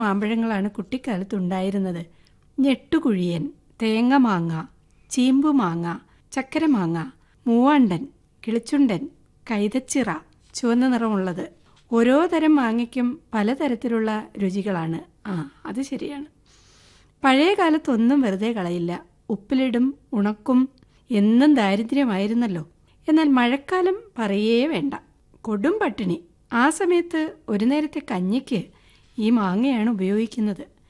മാമ്പഴങ്ങളാണ് കുട്ടിക്കാലത്ത് ഉണ്ടായിരുന്നത് ഞെട്ടുകുഴിയൻ തേങ്ങമാങ്ങ ചീമ്പുമാങ്ങ ചക്കരമാങ്ങ മൂവാണ്ടൻ കിളിച്ചുണ്ടൻ കൈതച്ചിറ ചുവന്ന നിറമുള്ളത് ഓരോ തരം മാങ്ങയ്ക്കും പലതരത്തിലുള്ള രുചികളാണ് ആ അത് ശരിയാണ് പഴയ കാലത്തൊന്നും വെറുതെ കളയില്ല ഉപ്പിലിടും ഉണക്കും എന്നും ദാരിദ്ര്യമായിരുന്നല്ലോ എന്നാൽ മഴക്കാലം പറയേ വേണ്ട കൊടും പട്ടിണി ആ സമയത്ത് ഒരു നേരത്തെ കഞ്ഞിക്ക് ഈ മാങ്ങയാണ് ഉപയോഗിക്കുന്നത്